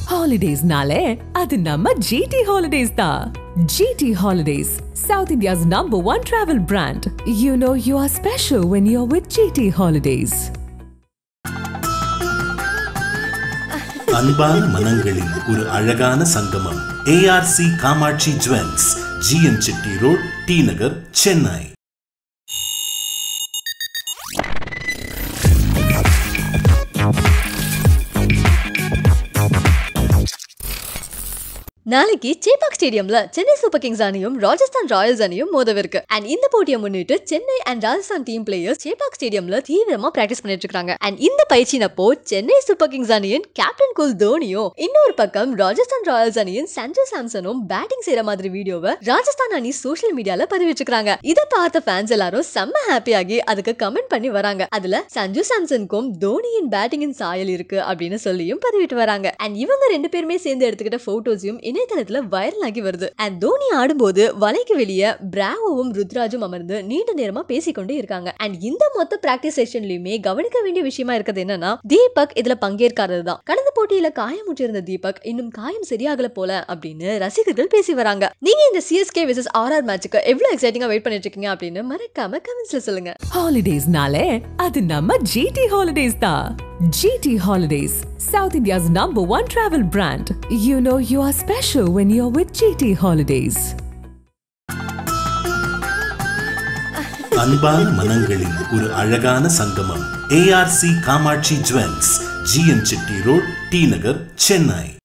ஹாலிடேஸ்னாலே அது நம்ம ஜிடி ஹாலிடேஸ் தான் GT Holidays South India's number one travel brand you know you are special when you are with GT Holidays அன்பான மனங்களின் ஒரு அழகான சங்கமம் ARC Kamakshi jewels GN Chetty road T Nagar Chennai நாளைக்கு சேப்பாக் ஸ்டேடியம்ல சென்னை சூப்பர் கிங்ஸ் அணியும் ராஜஸ்தான் ராயல்ஸ் அணியும் மோதவிருக்கு அண்ட் இந்த போட்டியை முன்னிட்டு Chennai and Rajasthan team players Chepauk ஸ்டேடியம்ல தீவிரமா பிராக்டிஸ் பண்ணிட்டு இருக்காங்க அண்ட் இந்த பயிற்சினப்போ சென்னை சூப்பர் கிங்ஸ் அணியின் கேப்டன் குல் தோனியும் இன்னொரு பக்கம் ராஜஸ்தான் ராயல்ஸ் அணியின் சஞ்சு சாம்சனும் பேட்டிங் செய்யற மாதிரி வீடியோவை ராஜஸ்தான் அணி சோஷியல் மீடியால பதிவிச்சிருக்காங்க இதை பார்த்த ஃபேன்ஸ் எல்லாரும் செம்ம ஹாப்பியாகி அதுக்கு கமெண்ட் பண்ணி வராங்க அதுல சஞ்சு சாம்சனுக்கும் தோனியின் பேட்டிங்கின் சாயல் இருக்கு அப்படின்னு சொல்லியும் பதிவிட்டு வராங்க அண்ட் இவங்க ரெண்டு பேருமே சேர்ந்து எடுத்துக்கிட்ட போட்டோஸையும் இணையதளத்துல வைரல் ஆகி வருது அண்ட் தோனி ஆடும்போது வலைக்கு வெளியே பிராவோவும் ருத்ராஜும் அமர்ந்து நீண்ட நேரமா பேசிக்கொண்டே இருக்காங்க அண்ட் இந்த மொத்த பிராக்டிஸ் செஷன்லயுமே கவனிக்க வேண்டிய விஷயமா இருக்கிறது என்னன்னா தீபக் இதுல பங்கேற்காதது தான் கடந்த போட்டியில காயமுற்றிருந்த தீபக் இன்னும் காயம் சரியாகல போல அப்படின்னு ரசிகர்கள் பேசி வராங்க நீங்க இந்த சிஎஸ்கே விசஸ் ஆர்ஆர் மேட்சுக்கு எவ்வளவு எக்ஸைட்டிங்கா வெயிட் பண்ணிட்டு இருக்கீங்க அப்படின்னு மறக்காம கமெண்ட்ஸ்ல சொல்லுங்க ஹாலிடேஸ்னாலே அது நம்ம ஜிடி ஹாலிடேஸ் தான் GT Holidays South India's number one travel brand you know you are special when you are with GT Holidays அன்பான மனங்களின் ஒரு அழகான சங்கமம் ARC Kamakshi jewels GN Chetty road T Nagar Chennai